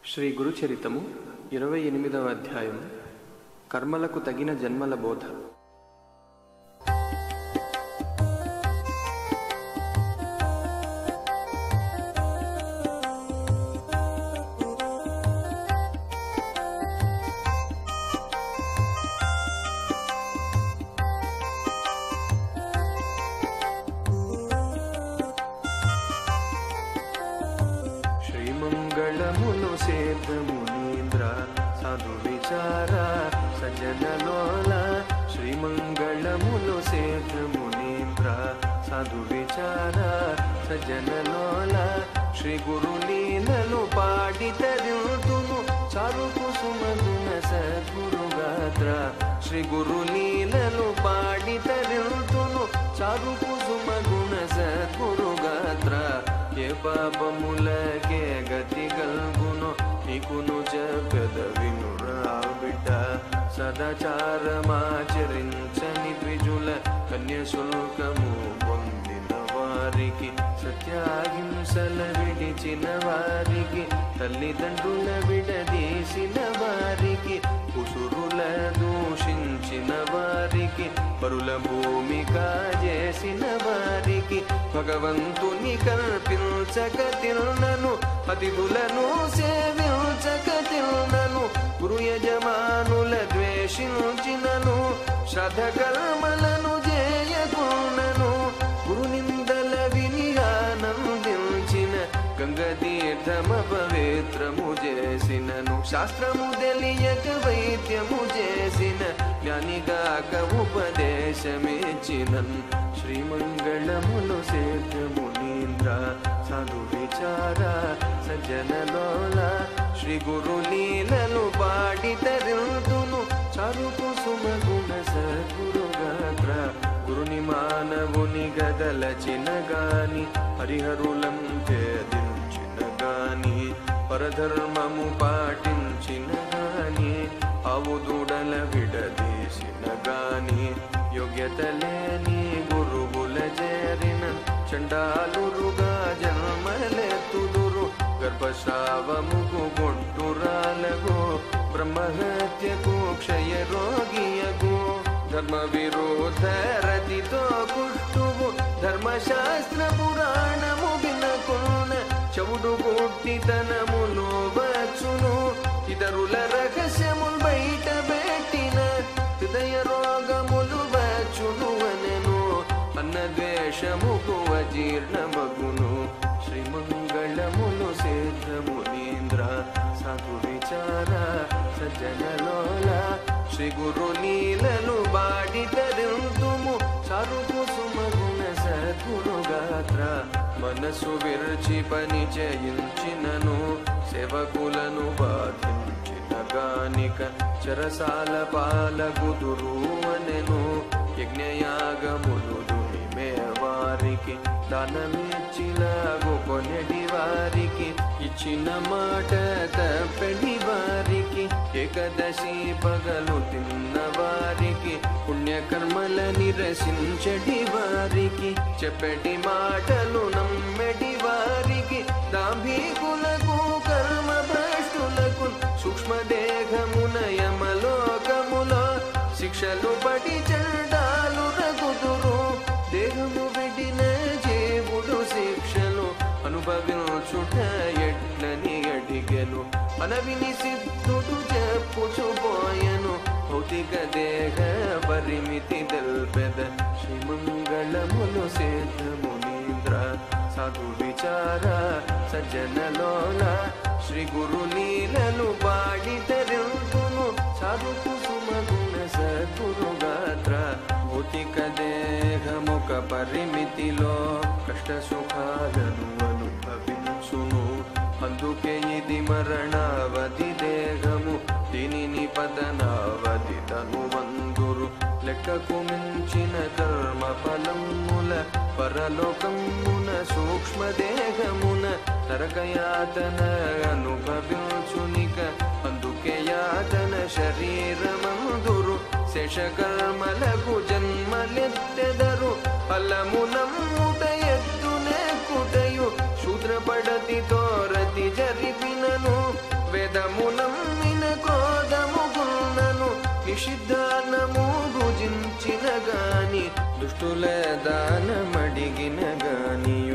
శ్రీ గురుచరితము ఇరవై ఎనిమిదవ అధ్యాయం కర్మలకు తగిన జన్మల బోధ శ్రీమంగళములు సేద్రమునీంద్ర సాధు విచార సజనలోల శ్రీమంగళములు సేద్రమునీంద్ర సాధు విచార సజనలోల శ్రీ గురు లీలలు పాడి తరుతును చారు కుసుమగుణ సద్గురుగాత్ర శ్రీ గురు లీలలు పాడి తరుతును చారు కుసుమగుణ సద్గురుగాత్ర ఏ పాపములకే గతి కల్గును నీకును చెప్పద వినురా బిడ్డ సదాచారమాచరించని ద్విజుల కన్య శుల్కము పొందిన వారికి సత్యాహింసల విడిచిన వారికి తల్లిదండ్రుల విడదీసిన వారికి కుసురుల దూషించిన వారికి పరుల భూమి కాజేసిన వారికి భగవంతుని కల్పించక తిరునను అతిథులను సేవించక తిరునను గురు యజమానుల ద్వేషించినను శ్రద్ధ కర్మలను చేయకునను గురు నిందల విని ఆనందించిన గంగ తీర్థమ పవిత్రము చేసినను శాస్త్రము తెలియక వైద్యము చేసిన జ్ఞానిగాక ఉపదేశమిచ్చినన్ శ్రీమంగళములు సేద్యమునీంద్ర సాధు విచార సజ్జనలోల శ్రీ గురు లీలలు పాడి తరుతును చారు కుసుమగుణ సద్గురుగాత్ర గురుని మానవుని గదలచిన గాని హరిహరులం ఛేదించిన గాని పరధర్మము పాటించిన గాని ఆవు దూడల విడదీసిన గాని యోగ్యత లేని గురువుల చేరిన చండాలురుగా జన్మలెత్తుదురు గర్భస్రావముకు గొడ్డురాలగో బ్రహ్మహత్యకు క్షయ రోగియగు ధర్మ విరోధ రతితో కుష్టువు ధర్మశాస్త్ర పురాణము వినకున్న చెవుడు కొట్టితనములో వచ్చును ఇతరుల రహస్యములు బయట పెట్టిన హృదయ రోగములు వచ్చును అనెను అన్న ద్వేషముకు అజీర్ణమగును శ్రీమంగళములు సిద్ధమునీంద్ర సాధు విచార సజ్జనలోల శ్రీ గురు లీలలు బాడి తరుతుము చారు కుసుమగుణ సద్గురుగాత్ర మనసు విర్చి పని చేయించినను సేవకులను బాధించిన గానిక చరసాల పాలగుదురు అనెను యజ్ఞయాగములు దునిమే వారికి దానమిచ్చిలాగు కొనడి వారికి ఇచ్చిన మాట తప్పడి వారికి ఏకదశి పగలు తిన్న వారికి పుణ్యకర్మల నిరసించడి వారికి చెప్పటి మాటలు నమ్మెడి వారికి దాంభీకులకు కర్మ భ్రష్టులకు సూక్ష్మదేహమున యమలోకములో శిక్షలు పడి చెండాలు రగుదురు దేహము విడిన జీవుడు శిక్షలు అనుభవించుట ఎట్లని అడిగెను అనవిని సిద్ధుడు చెప్పుచుపోయెను భౌతిక దేహ పరిమితి తెల్పెద శ్రీమంగళములు సిద్ధమునీంద్ర సాధు విచార సజ్జనలోల శ్రీ గురు లీలలు పాడి తరుతును సాధు కుసుమగుణ సద్గురుగాత్ర భౌతిక దేహముఖ పరిమితిలో కష్ట సుఖాలను అనుభవించును అందుకే ఇది మరణావధి దేహము దీనిని పదనావధి తనువందురు లెక్కకు మించిన కర్మ ఫలముల పరలోకమున సూక్ష్మ దేహమున నరకయాతన అనుభవించునిక అందుకే యాతన శరీరమందురు శేషకర్మలకు జన్మలెత్తెదరు ఫలమునమ్ముట ఎత్తునెక్కుటయు శూద్రపడతితో రతి జరిపినను నిషిద్ధానము భుజించిన గాని దుష్టుల దానమడిగిన గానియు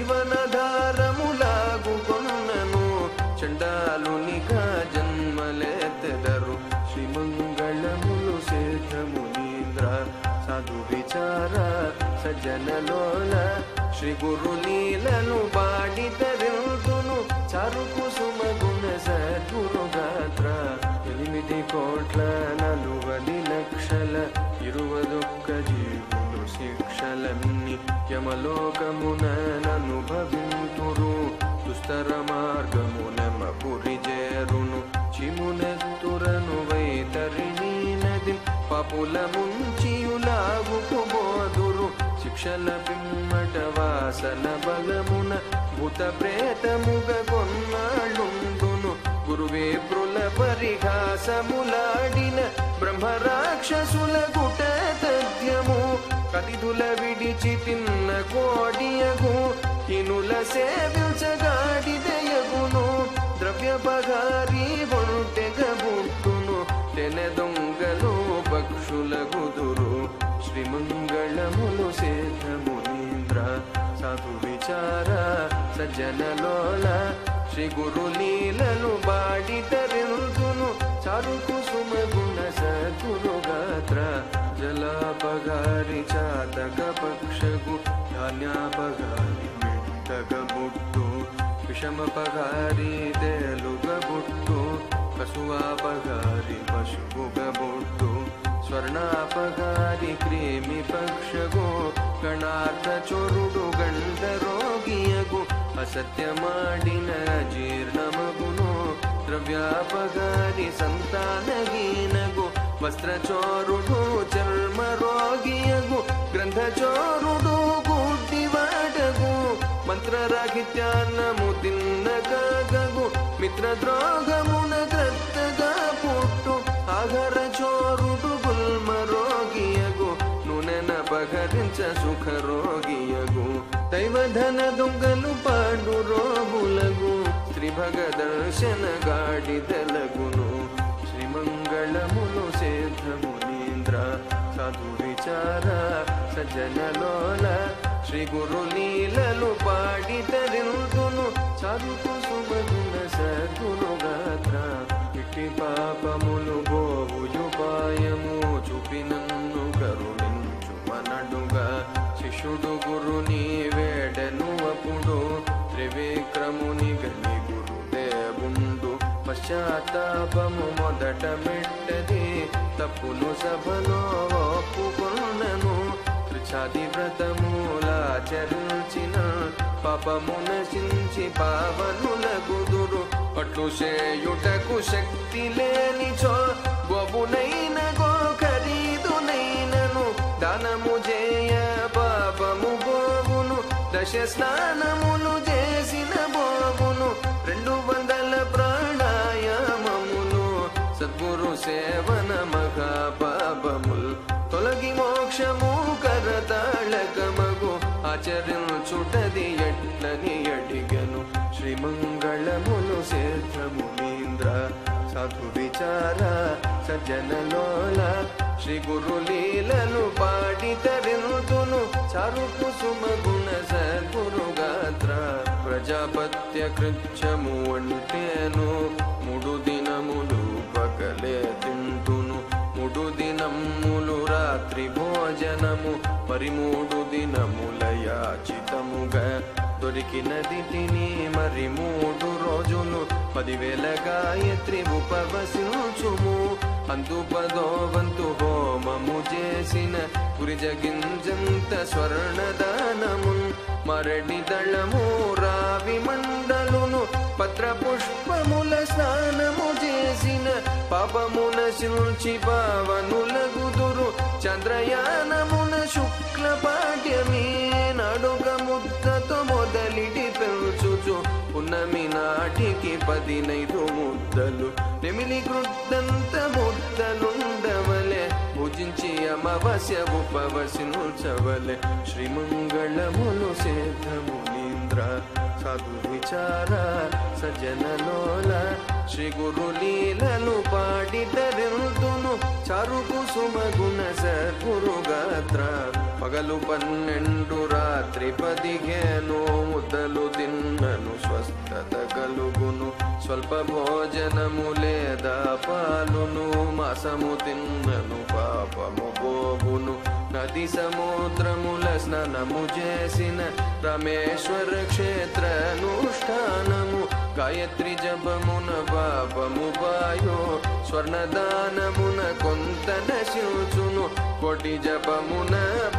జీవనధారములాగు కొన్నను చండాలునిగా జన్మలెత్తెదరు శ్రీమంగళములు సేఠమునీంద్ర సాధు విచార సజ్జనలోల శ్రీ గురు లీలను బాడితరిందును చారు కుసుమ గుణ సద్గురు గాత్ర ఎనిమిది కోట్ల నలువది లక్షల ఇరువదొక్క జీవులు శిక్షలన్నీ యమలోకమున ననుభవింతురు దుస్తర మార్గమున మపురి చేరును చిమునెత్తురను వైతరిణీ నది పపుల ముంచియులాగు బోదురు శిక్షల పిమ్మట వాసన బలమున భూత ప్రేతముగ కొన్నాళ్ళుండును గురువేప్రుల పరిహాసములాడిన బ్రహ్మ రాక్షసుల గుట తథ్యము కతిథుల విడిచి తిన్న కోడియగు హినుల సేవించగాడిదయగును ద్రవ్యపగారి ఒంటెగ బుట్టును తెన దొంగలు పక్షుల గుదురు శ్రీమంగళములు సేధమునీంద్ర సాధు విచార సజ్జనలోల శ్రీ గురు లీలలు బాడితరిందును చారు కుసుమ గుణ సద్గురు గాత్ర జలాపగారి చాతక పక్షగు ధాన్యాపగారి మిట్టగ బుట్టు విషమపగారి తేలుగ బుట్టు కసువాపగారి పశువుగ బుట్టు స్వర్ణాపగారి క్రేమి పక్షగు గణార్థ చొరుడు గండ ರೋಗಿಯಗು ಅಸತ್ಯ ಮಾಡಿನ ಜೀರ್ಣಮಗುನು ದ್ರವ್ಯಾಪಗಾರಿ ಸಂತಾನಹೀನಗು ವಸ್ತ್ರ ಚೋರುಡು ಚರ್ಮ ರೋಗಿಯಗು ಗ್ರಂಥ ಚೋರುಡು ಗುಡ್ಡಿವಾಡಗು ಮಂತ್ರರಾಹಿತ್ಯಾನ್ನಮು ತಿನ್ನಗಾಗಗು ಮಿತ್ರ ದ್ರೋಗಮುನ ಗ್ರತ್ತಗ ಪುಟ್ಟು ಆಘರ ಚೋರುಡು ಗುಲ್ಮ ರೋಗಿಯಗು నూనెన పగరించ సుఖ రోగియగు దైవధన దొంగలు పాండు రోగులగు శ్రీ భగ దర్శన గాడిదలగును శ్రీమంగళములు సేధమునీంద్ర సాధు విచార సజ్జనలోల శ్రీ గురు లీలలు పాడి తరిందును చదువు సుమగుణ సద్గురు గాత్ర ఇట్టి పాపములు గోవుయుపాయము చూపి నన్ను కరుణించు మనడుగా శిష్యుడు గురుని వేడను అప్పుడు త్రివిక్రముని గని గురుదేవుండు పశ్చాత్తాపము మొదట మెట్టది తప్పును సభలో ఒప్పుకొన్నను త్రిచాది వ్రతములాచరించిన పాపము నశించి పావనుల గుదురు అట్లు చేయుటకు శక్తి లేనిచో గోపునైన గో ఖరీదునైనను దానము చేయ పాపము గోవును దశ స్నానములు చేసిన బోవును రెండు వందల ప్రాణాయామములు సద్గురు సేవన మహాపాపముల్ తొలగి మోక్షము కరతాళకమగు ఆచరించుటది ఎట్లని అడిగను శ్రీమంగళములు సేద్రమునీంద్ర సాధు విచార సజ్జనలోల శ్రీ గురు లీలలు పాడి తరింతును చారు కుసుమ గుణ సద్గురు గాత్ర ప్రజాపత్య కృత్యము అంటేను మూడు దినములు పగలే తింటును మూడు దినములు రాత్రి భోజనము మరి మూడు దినముల యాచితముగా దొరికినది తిని మరి మూడు రోజులు పదివేల గాయత్రి ఉపవసించుము అందు పదో వంతు హోమము చేసిన గురిజగింజంత స్వర్ణదానము మరడి దళము రావి మండలును పత్ర పుష్పముల స్నానము చేసిన పాపమున శిల్చి పావనుల గుదురు చంద్రయానమున శుక్ల పాఠ్యమే నడుగ ముద్దతో మొదలిటి పెంచుచు పున్నమి నాటికి పదినైదు ముద్దలు నెమిలి కృద్దంత ముద్దలుండవలే భుజించి అమావాస్య ఉపవసించవలే శ్రీమంగళములు సేధమునీంద్ర సాధు విచార సజ్జనలోల శ్రీ గురు లీలలు పాడి తరిందును చారు కుసుమ గుణ సద్గురుగాత్ర పగలు పన్నెండు రాత్రి పదిహేను ముద్దలు తిన్నను స్వస్థత కలుగును స్వల్ప భోజనము లేదా పాలును మాసము తిన్నను పాపము పోగును నది సముద్రముల స్నానము చేసిన రమేశ్వర క్షేత్ర అనుష్ఠానము గాయత్రి జపమున పాపము పాయో స్వర్ణదానమున కొంత నశించును కోటి జపమున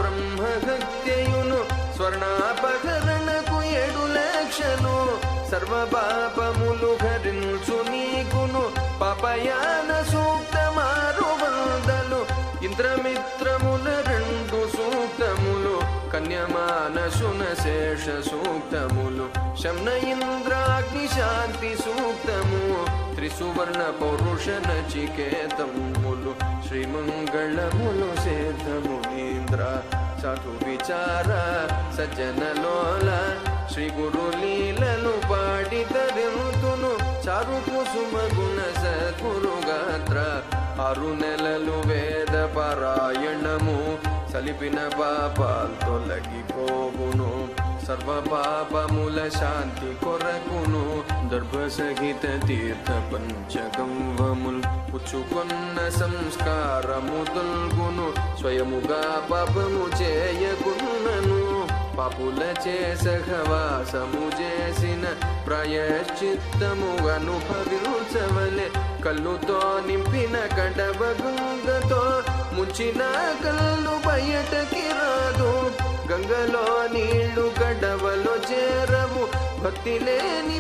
బ్రహ్మహత్యయును స్వర్ణాపకరణకు ఏడు లక్షలు సర్వ పాపములు హరించు నీకును పాపయాన సూక్తమారు వందలు ఇంద్రమిత్రముల రెండు సూక్తములు కన్యమానసున శేష సూక్తములు శమ్న ఇంద్రాగ్ని శాంతి సూక్తము త్రిసువర్ణ పౌరుష నచికేతములు శ్రీమంగళములు సేతమునీంద్ర సాధు విచార సజ్జనలోల శ్రీ గురు లీలలు పాడి తరింతును చారు కుసుమ గుణ సద్గురుగాత్ర ఆరు నెలలు వేద పారాయణము సలిపిన పాపాలు తొలగిపోవును సర్వ పాపముల శాంతి కొరకును దర్భసహిత తీర్థ పంచగంవముల్ పుచ్చుకొన్న సంస్కారము తొల్గును స్వయముగా పాపము చేయకున్నను పాపుల సహవాసము చేసిన ప్రాయశ్చిత్తము అనుభవించవలె కళ్ళుతో నింపిన కడవ గంగతో ముంచిన కళ్ళు బయటకి రాదు గంగలో నీళ్లు గడవలో చేరవు భక్తి లేని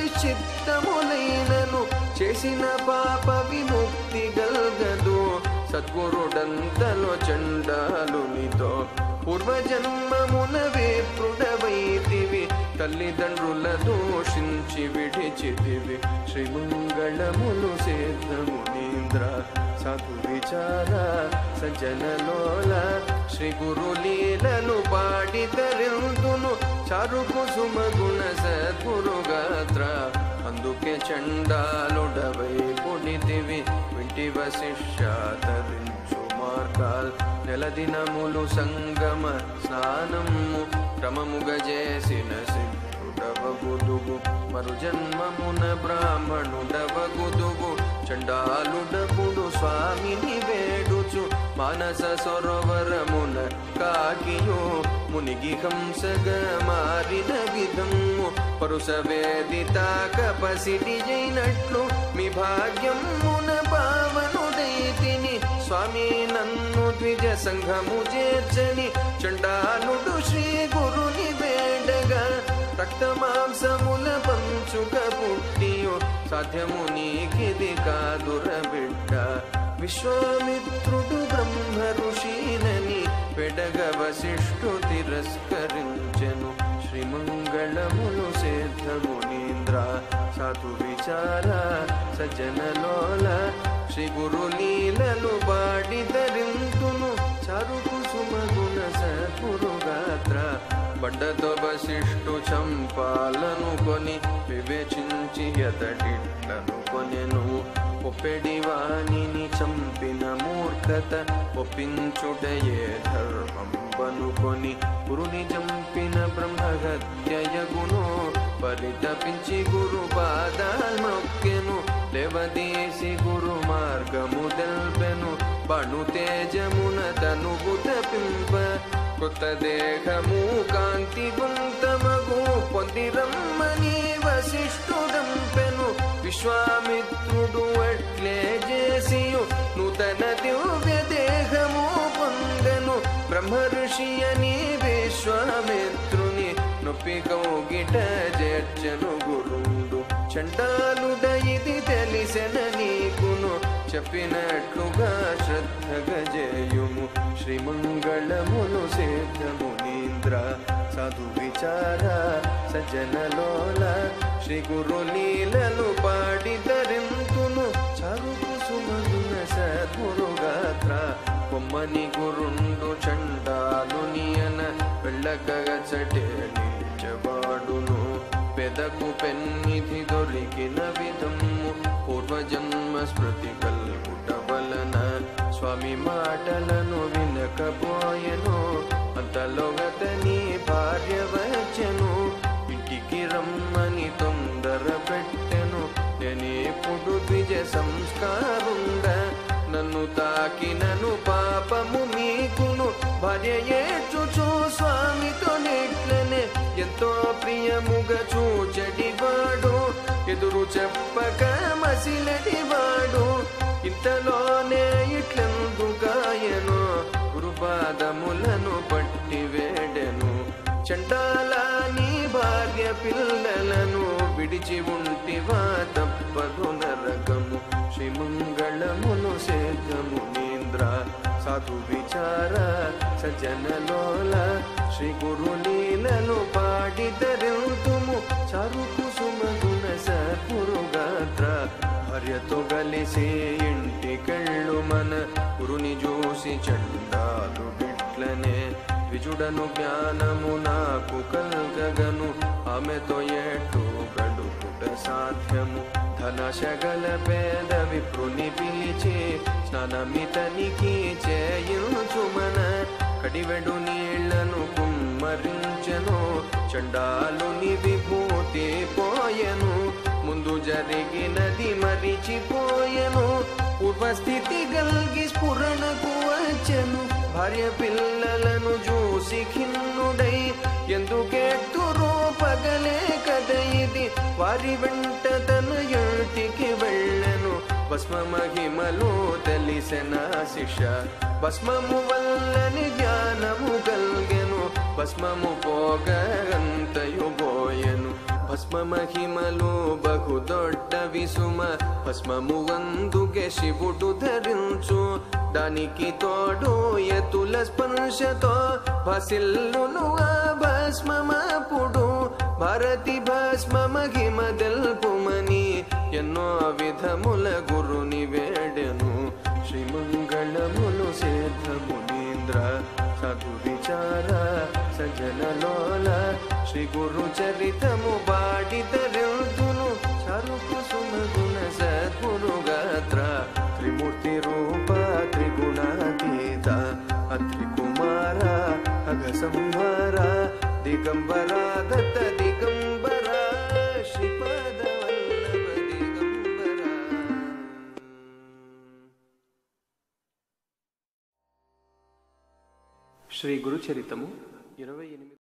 ప్రాయశ్చిత్తములైనను చేసిన పాప విముక్తి గల్గదు సద్గురుడంతలో చండాలునితో పూర్వజన్మమున వేపుడవైతివి తల్లిదండ్రుల దూషించి విడిచితివి శ్రీమంగళములు సేద్రమునీంద్ర సాధు విచార సజ్జనలోల శ్రీ గురు లీలలు పాడి తరిందును చారు కుసుమ గుణ సద్గురుగాత్ర అందుకే చండాలుడవై పుడితివి వింటి వశిష్య తరించు మార్గాల్ నెల దినములు సంగమ స్నానము క్రమముగ చేసిన సిద్ధుడవగుదుగు మరు జన్మమున బ్రాహ్మణుడవగుదుగు చండాలుడపుడు స్వామిని వేడుచు మానస సరోవరమున కాకియో మునిగి హంసగ మారిన విధము పరుస వేదిత కపసిటి అయినట్లు మీ భాగ్యమున పావనుడైతిని స్వామి నన్ను ద్విజ సంఘము చేర్చని చండాలుడు శ్రీ గురుని వేడగా రక్త మాంసముల పంచుక పుట్టియో సాధ్యము నీకిది కాదుర బిడ్డ విశ్వామిత్రుడు బ్రహ్మ ఋషినని పెడగ వశిష్ఠు తిరస్కరించెను శ్రీమంగళములు సేద్ధమునీంద్ర సాధు విచార సజ్జనలోల శ్రీ గురు లీలలు బాడి ధరింతును చారు కుసుమ గుణ సద్గురుగాత్ర బండతో వశిష్ఠు చంపాలను కొని వివేచించి ఎతడిట్లను కొనెను ఒప్పెడి వాణిని చంపిన మూర్ఖత ఒప్పించుటయే ధర్మం బనుకొని గురుని చంపిన బ్రహ్మహత్యయగును పరితపించి గురు పాదాల్ మొక్కెను లేవదీసి గురు మార్గము తెల్పెను బణు తేజమున తనుగు తపింప కొత్త దేహము కాంతి గుంతమగు పొందిరమ్మని వశిష్ఠుడంపెను విశ్వామిత్రుడు అట్లే చేసియు నూతన దివ్య దేహము పొందెను బ్రహ్మర్షి అని విశ్వామిత్రుని నొప్పి కౌగిట చేర్చను గురుండు చండాలుడ ఇది తెలిసెన నీకును చెప్పినట్లుగా శ్రద్ధగా చేయుము శ్రీమంగళములు సేద్యమునీంద్ర సాధు విచార సజ్జనలోల శ్రీ గురు లీలలు పాడి ధరింతును చరుకు సుమగుణ సద్గురుగాత్ర బొమ్మని గురుండు చండాలునియన వెళ్ళకగచటే నిలిచవాడును పెదకు పెన్నిధి దొరికిన విధము పూర్వజన్మ స్మృతి కల్గుట వలన ప్రియముగ చూచడివాడు ఎదురు చెప్పక మసిలడివాడు ఇంతలోనే ఇట్లెందుగాయను గురుపాదములను పట్టి వేడెను చండాల నీ భార్య పిల్లలను విడిచి ఉంటివా తప్పదు నరకము శ్రీమంగళమును సేద్యము నీంద్ర సాధు విచార సజనలోల శ్రీ గురు లీలను పాడి ధరింతుము చారు కుసుమగుణ సద్గురుగాత్ర భార్యతో కలిసి ఇంటికెళ్ళు మన గురుని చూసి చండాలు బిట్లనే విజుడను జ్ఞానము నాకు కల్గగను ఆమెతో ఏటు గడుపుట సాధ్యము ధనశగల పేద విప్రుని పిలిచి స్నానమితనికి చేయుచుమన కడివెడు నీళ్లను కుమ్మరించెను చండాలుని విభూతి పోయెను ముందు జరిగినది మరిచిపోయెను పూర్వస్థితి గల్గి స్ఫురణకు వచ్చెను భార్య పిల్లలను చూసి ఖిన్నుడై ఎందుకెట్టురో పగలే కద ఇది వారి వెంట తన ఇంటికి వెళ్ళెను భస్మ మహిమలు తెలిసిన శిష భస్మము వల్లని జ్ఞానము కల్గెను భస్మము పోగంతయు పోయెను భస్మ మహిమలు బహు దొడ్డ విసుమ భస్మము వందుకే శివుడు ధరించు దానికి తోడు ఎతుల స్పర్శతో భసిల్లును ఆ భస్మమపుడు భారతి భస్మ మహిమ తెల్పుమని ఎన్నో విధముల గురుని వేడెను శ్రీమంగళములు సిద్ధమునీంద్ర సదు విచార సజనలోల శ్రీ గురు చరితము బాడి ధరింతును చారు కుసుమగుణ సద్గురుగాత్ర త్రిమూర్తి రూప త్రిగుణాతీత అత్రికుమార అఘ సంహార దిగంబర దత్త దిగంబర శ్రీపద వల్లభ దిగంబర శ్రీ గురుచరితము ఇరవై ఎనిమిది